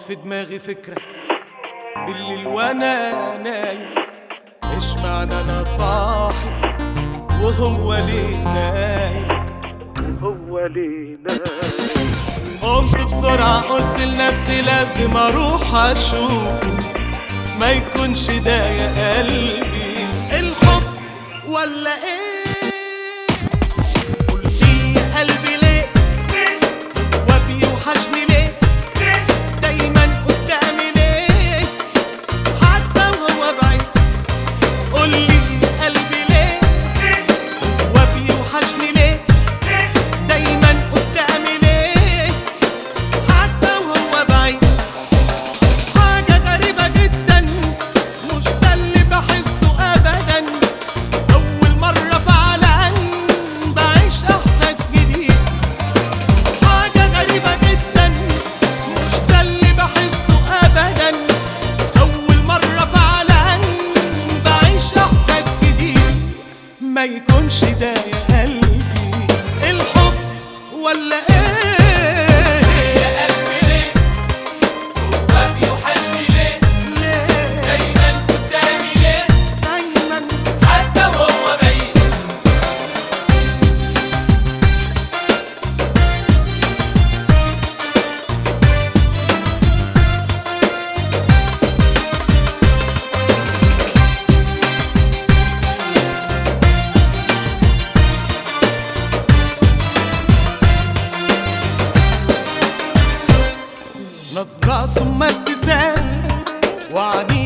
في دماغي فكرة بالليل وانا نايم ايش معنى انا صاحي وهو ليه نايم هو ليه نايم قمت بسرعة قلت لنفسي لازم اروح اشوفه ما يكونش ده يا قلبي الحب ولا ايه قولي يا قلبي ليه وبيوحشني ليه دايما قدامي ليه حتى وهو بعيد قولي يا قلبي ليه وبيوحشني ليه دايما قدامي ليه حتى وهو بعيد حاجة غريبة جدا مش ده اللي بحسه أبدا أول مرة فعلا بعيش إحساس جديد حاجة غريبة جدا مش ده اللي بحسه أبدا أول مرة فعلا بعيش إحساس جديد ما يكونش ده يا قلبي الحب ولا إيه يا قلبي ليه وبيوحشني ليه ليه دايما قدامي ليه دايما حتى وهو بعيد نظرة ثم ابتسام وعني